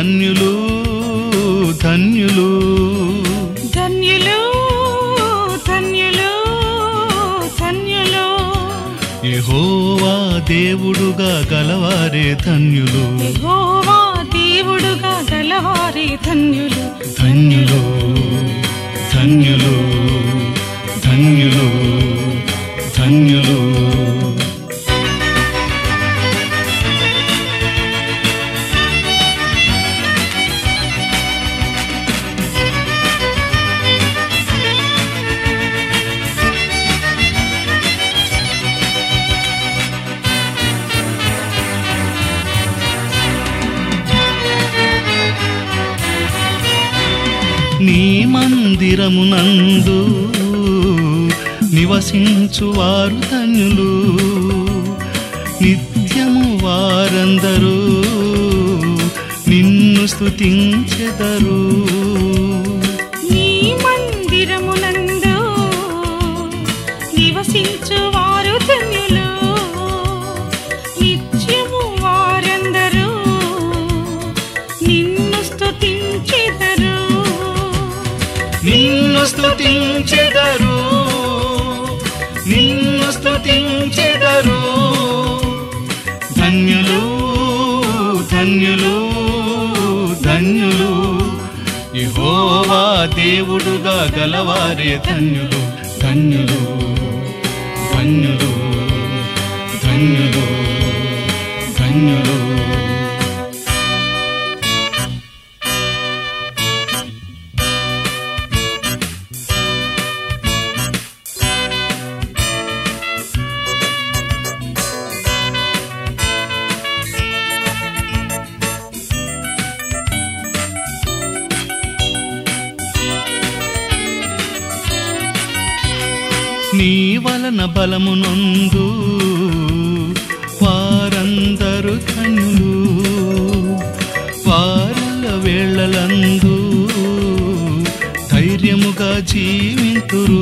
ధన్యులు ధన్యులు ధన్యులు ధన్యులు ధన్యులు యెహోవా దేవుడుగా గలవారే ధన్యులు యెహోవా దేవుడుగా గలవారి ధన్యులు ధన్యులు ధన్యులు ధన్యులు ధన్యులు నీ మందిరమునందు నివసించువారు ధన్యులు నిత్యము వారందరూ నిన్ను స్తుతించెదరు నీ మందిరమునందు నివసించు వారు ధన్యులు నిత్యము వారందరూ నిన్ను స్తుతించెదరు నిన్ను స్తుతించెదరు నిన్ను స్తుతించెదరు ధన్యులు ధన్యులు ధన్యులు యెహోవా దేవుడుగా గలవారే ధన్యులు ధన్యులు ధన్యులు ధన్యులు ధన్యులు నీ వలన బలమునందు వారందరు కన్నులు వారల వేళలందు ధైర్యముగా జీవింతురు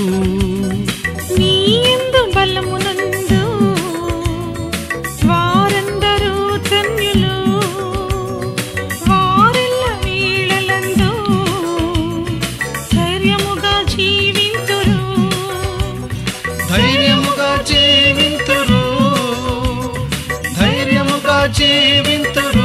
నీ యందు బలమునందు వారందరూ ధన్యులు వారెల్ల వీళ్ళలందు ధైర్యముగా జీవింతురు ధైర్యముగా జీవింతురు ధైర్యముగా జీవింతురు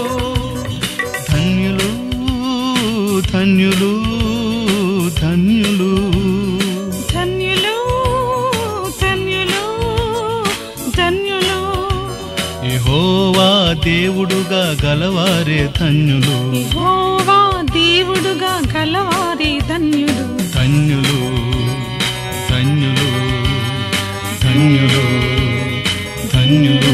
ధన్యులు ధన్యులు ధన్యులు ధన్యులు ధన్యులు ధన్యులు యెహోవా దేవుడుగా గలవారే ధన్యులు యెహోవా దేవుడుగా గలవారి ధన్యులు ధన్యులు ధన్యులు ధన్యులు ధన్యులు